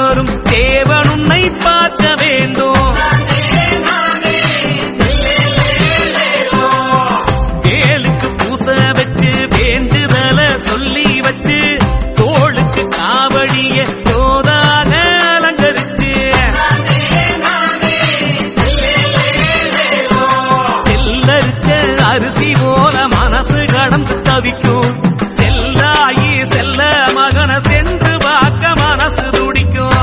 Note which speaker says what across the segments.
Speaker 1: வரும் தேவன் உன்னை பார்க்க வேண்டும் வேலுக்கு பூச வச்சு வேண்டுதல சொல்லி வச்சு தோளுக்கு காவடிய தோதாக அலங்கரிச்சு செல்லரிச்ச அரிசி போல மனசு கடந்து தவிக்கும் செல்லாயி செல்ல மகன சென்று பார்க்க மனசு துடிக்கும்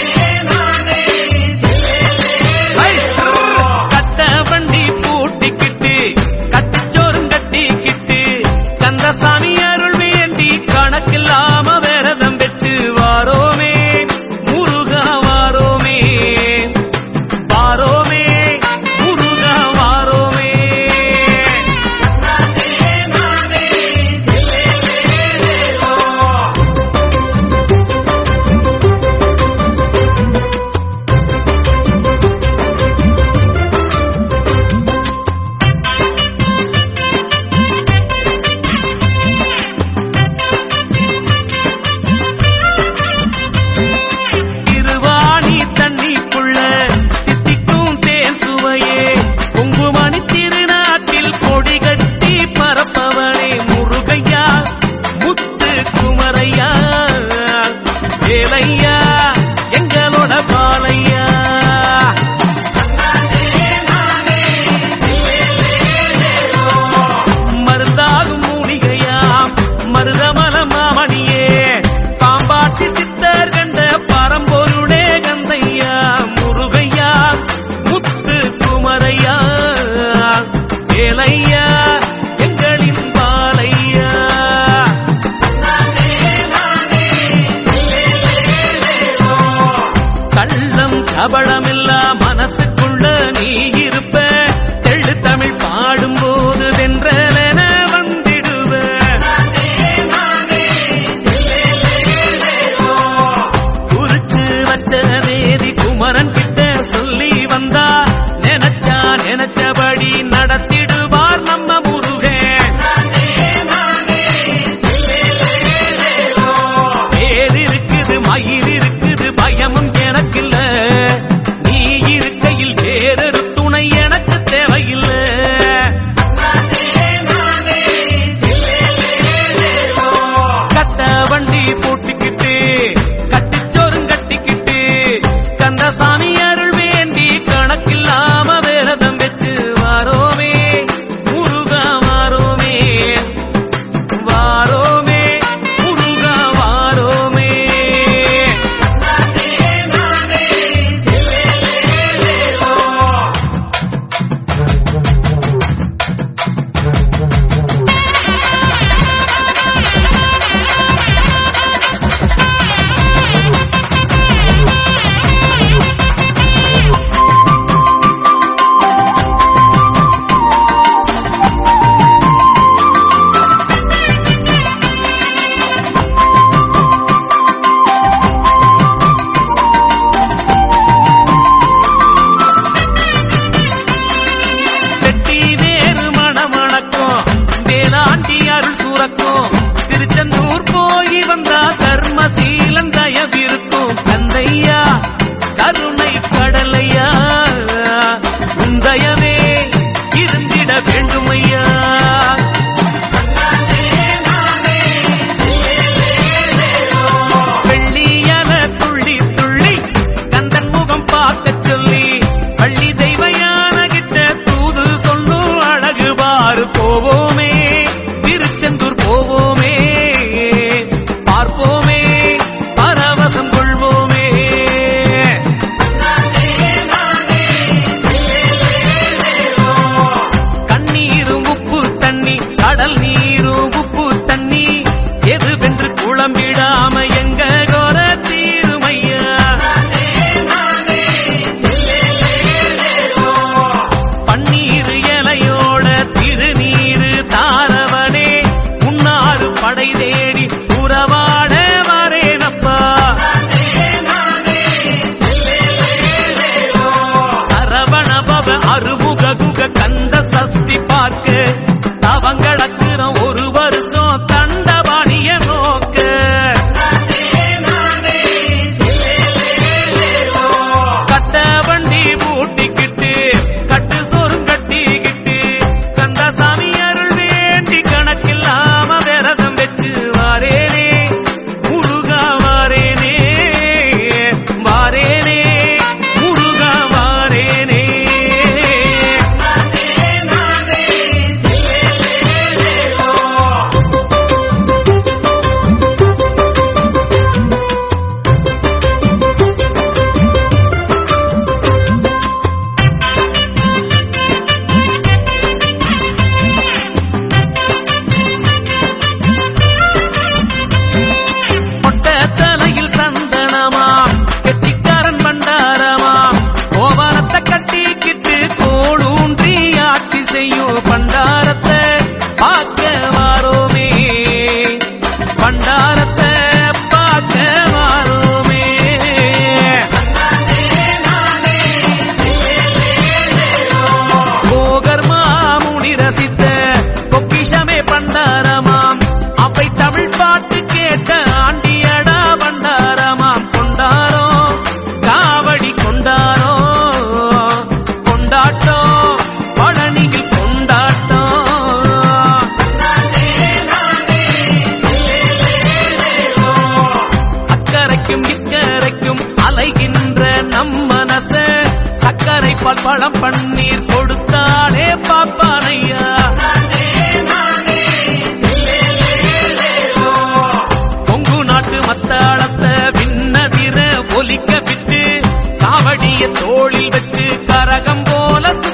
Speaker 1: ஐ, கட்ட வண்டி பூட்டிக்கிட்டு கட்டிச்சோறும் கட்டிக்கிட்டு கந்தசாமி அருள் வேண்டி கணக்கில்லாம விரதம் வச்சு வாரோமே முருகா வாரோமே வாரோமே முருகா வாரோமே திருவாணி தண்ணிக்குள்ள தித்திக்கும் தேன் சுவையே குங்குமணி திருநாட்டில் கொடி கட்டி பரப்பவனே முருகையா முத்து குமரையா வேலையா எங்களோட பாலையா மருந்தாகும் மூலிகையா மருதமல மாமணியே பாம்பாட்டி சித்தர் கண்ட பரம்பொருளே கந்தையா முருகையா முத்து குமரையா வேலையா எங்களின் பாலையா கள்ளம் கபளமில்லா மனசுக்குள்ள நீ இருப்ப தெள்ளு தமிழ் பாடும்போது வென்றலென வந்திடுவ குறிச்சு வச்ச வேதி குமரன் கிட்ட சொல்லி வந்தா நினைச்சா நினைச்சபடி நடத்திடுவார் நம்ம முருகன் வேல் இருக்குது மயில் இருக்குது பயமும் எனக்கில்ல நீ இருக்கையில் வேறொரு துணை எனக்கு தேவையில்லை கட்ட வண்டி பூட்டிக்கிட்டு கட்டிச்சோறும் கட்டிக்கிட்டு கந்தசாமி அருள் வேண்டி கணக்கில்லாம வேலதம் வச்சு வாரோமே முருகா வாரோமே வாரோமே முருகா வாரோமே வெட்டி வேறு மணமணக்கும் வேளாண்டி அருள் சூரக்கும் திருச்செந்தூர் போய் வந்தா கர்மசீலன் தயவிருக்கும் கந்தையா கருணை கடலையா உந்தயவே இருந்திட வேண்டுமையா வெள்ளியல துள்ளி துள்ளி கந்தன் முகம் பார்க்கச் சொல்லி பள்ளி தெய்வயான கிட்ட தூது சொல்லும் அழகு பாரு போவோமே திருச்செந்தூர் போவோமே பார்ப்போமே பரவசம் கொள்வோமே என்ற நம் மனச சக்கரை பால் பழம் பன்னீர் கொடுத்தாலே பாப்பானையா கொங்கு நாட்டு மத்தாளத்தை விண்ணதிர ஒலிக்க விட்டு காவடிய தோளில் வச்சு கரகம் போல